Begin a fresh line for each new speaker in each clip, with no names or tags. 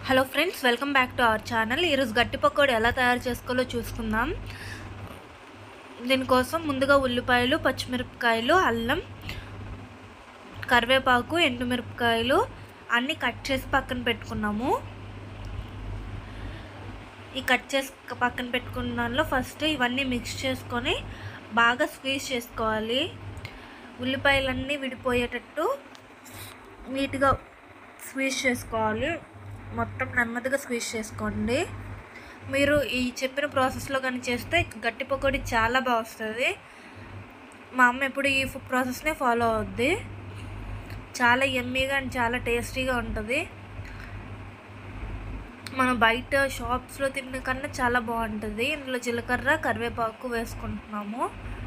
hello friends welcome back to our channel ఈరోజు గట్టి పకోడీ ఎలా తయారు చేసుకోవాలో చూసుకుందాం దీనికోసం ముందుగా ఉల్లిపాయలు పచ్చిమిరపకాయలు అల్లం కరివేపాకు ఎండుమిరపకాయలు అన్నీ కట్ చేసి పక్కన పెట్టుకున్నాము ఈ కట్ చేసి పక్కన పెట్టుకున్న దానిలో ఫస్ట్ ఇవన్నీ మిక్స్ చేసుకొని బాగా స్క్వీజ్ చేసుకోవాలి ఉల్లిపాయలన్నీ విడిపోయేటట్టు నీట్గా స్క్వీజ్ చేసుకోవాలి మొత్తం నెమ్మదిగా స్క్వీజ్ చేసుకోండి మీరు ఈ చెప్పిన ప్రాసెస్లో కానీ చేస్తే గట్టి పకోడీ చాలా బాగా వస్తుంది మా అమ్మ ఎప్పుడు ఈ ప్రాసెస్నే ఫాలో అవుద్ది చాలా ఎమ్మీగా అండ్ చాలా టేస్టీగా ఉంటుంది మనం బయట షాప్స్లో తిన్న కన్నా చాలా బాగుంటుంది ఇందులో జీలకర్ర కరివేపాకు వేసుకుంటున్నాము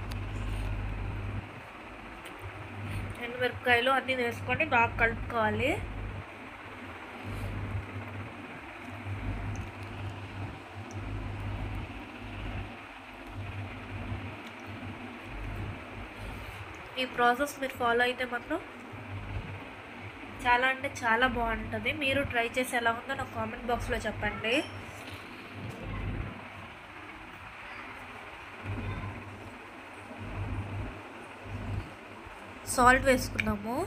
ఎండుమిరపకాయలు అన్నీ వేసుకొని బాగా కలుపుకోవాలి ఈ ప్రాసెస్ మీరు ఫాలో అయితే మాత్రం చాలా అంటే చాలా బాగుంటుంది మీరు ట్రై చేసి ఎలా ఉందో నాకు కామెంట్ బాక్స్లో చెప్పండి సాల్ట్ వేసుకున్నాము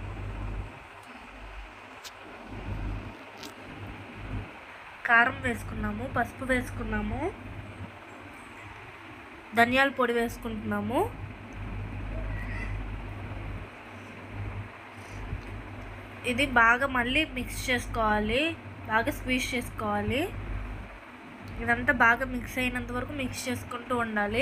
కారం వేసుకున్నాము పసుపు వేసుకున్నాము ధనియాల పొడి వేసుకుంటున్నాము ఇది బాగా మళ్ళీ మిక్స్ చేసుకోవాలి బాగా స్క్వీజ్ చేసుకోవాలి ఇదంతా బాగా మిక్స్ అయినంత వరకు మిక్స్ చేసుకుంటూ ఉండాలి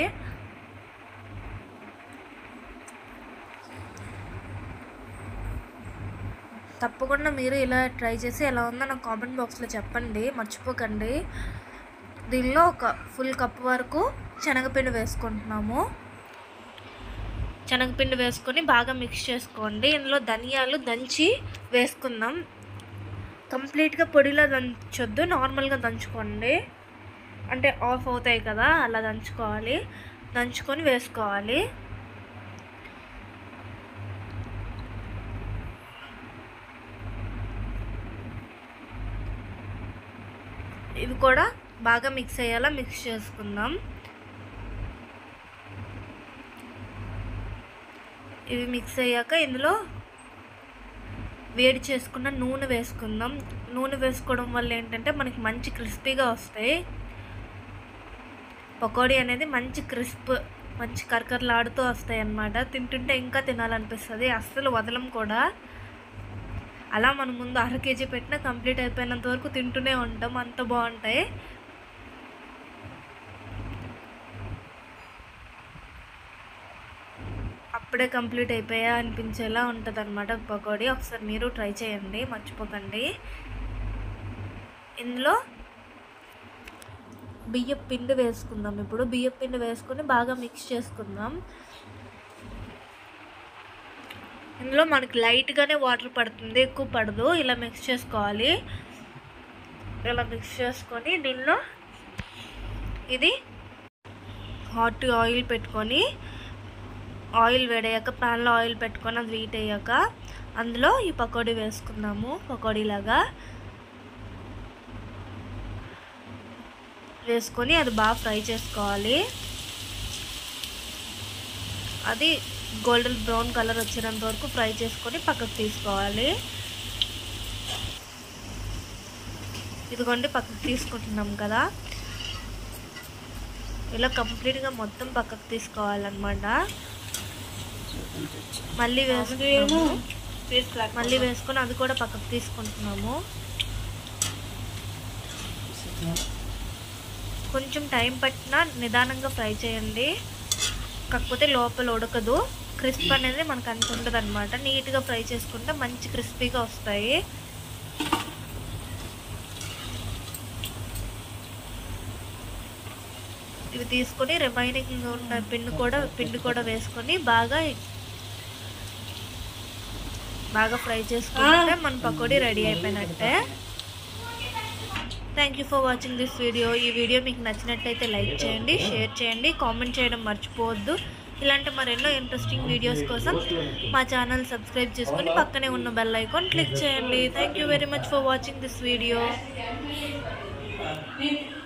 తప్పకుండా మీరు ఇలా ట్రై చేసి ఎలా ఉందో నాకు కామెంట్ బాక్స్లో చెప్పండి మర్చిపోకండి దీనిలో ఒక ఫుల్ కప్ వరకు శనగపిండి వేసుకుంటున్నాము శనగపిండి వేసుకొని బాగా మిక్స్ చేసుకోండి ఇందులో ధనియాలు దంచి వేసుకుందాం కంప్లీట్గా పొడిలో దంచొద్దు నార్మల్గా దంచుకోండి అంటే ఆఫ్ అవుతాయి కదా అలా దంచుకోవాలి దంచుకొని వేసుకోవాలి ఇవి కూడా బాగా మిక్స్ అయ్యేలా మిక్స్ చేసుకుందాం ఇవి మిక్స్ అయ్యాక ఇందులో వేడి చేసుకున్న నూనె వేసుకుందాం నూనె వేసుకోవడం వల్ల ఏంటంటే మనకి మంచి క్రిస్పీగా వస్తాయి పకోడీ అనేది మంచి క్రిస్ప్ మంచి కరకరలాడుతూ వస్తాయి అన్నమాట తింటుంటే ఇంకా తినాలనిపిస్తుంది అస్సలు వదలం కూడా అలా మనం ముందు అర కేజీ పెట్టినా కంప్లీట్ అయిపోయినంత వరకు తింటూనే ఉంటాం అంత బాగుంటాయి అప్పుడే కంప్లీట్ అయిపోయా అనిపించేలా ఉంటుంది అనమాట పకోడీ ఒకసారి మీరు ట్రై చేయండి మర్చిపోకండి ఇందులో బియ్యం పిండి వేసుకుందాం ఇప్పుడు బియ్యం పిండి వేసుకొని బాగా మిక్స్ చేసుకుందాం ఇందులో మనకి లైట్గానే వాటర్ పడుతుంది ఎక్కువ పడదు ఇలా మిక్స్ చేసుకోవాలి ఇలా మిక్స్ చేసుకొని దీనిలో ఇది హాట్ ఆయిల్ పెట్టుకొని ఆయిల్ వేడయ్యాక ప్యాన్లో ఆయిల్ పెట్టుకొని అది వీట్ అయ్యాక అందులో ఈ పకోడీ వేసుకుందాము పకోడీలాగా వేసుకొని అది బాగా ఫ్రై చేసుకోవాలి అది గోల్డెన్ బ్రౌన్ కలర్ వచ్చేంత వరకు ఫ్రై చేసుకొని పక్కకు తీసుకోవాలి ఇదిగోండి పక్కకు తీసుకుంటున్నాం కదా ఇలా కంప్లీట్గా మొత్తం పక్కకు తీసుకోవాలన్నమాట మళ్ళీ వేసుకున్నాము మళ్ళీ వేసుకొని అది కూడా పక్కకు తీసుకుంటున్నాము కొంచెం టైం పట్టినా నిదానంగా ఫ్రై చేయండి కాకపోతే లోపల ఉడకదు క్రిస్ప్ అనేది మనకు అంత ఉండదు అనమాట నీట్గా ఫ్రై చేసుకుంటే మంచి క్రిస్పీగా వస్తాయి ఇవి తీసుకొని రిమైనింగ్ ఉన్న పిండి కూడా పిండి కూడా వేసుకొని బాగా బాగా ఫ్రై చేసుకుంటే మన పకోడీ రెడీ అయిపోయినట్టే thank you for watching this video ఈ వీడియో మీకు నచ్చినట్టయితే లైక్ చేయండి షేర్ చేయండి కామెంట్ చేయడం మర్చిపోవద్దు ఇలాంటి మరెన్నో ఇంట్రెస్టింగ్ వీడియోస్ కోసం మా ఛానల్ సబ్స్క్రైబ్ చేసుకొని పక్కనే ఉన్న బెల్ ఐకాన్ క్లిక్ చేయండి thank you very much for watching this video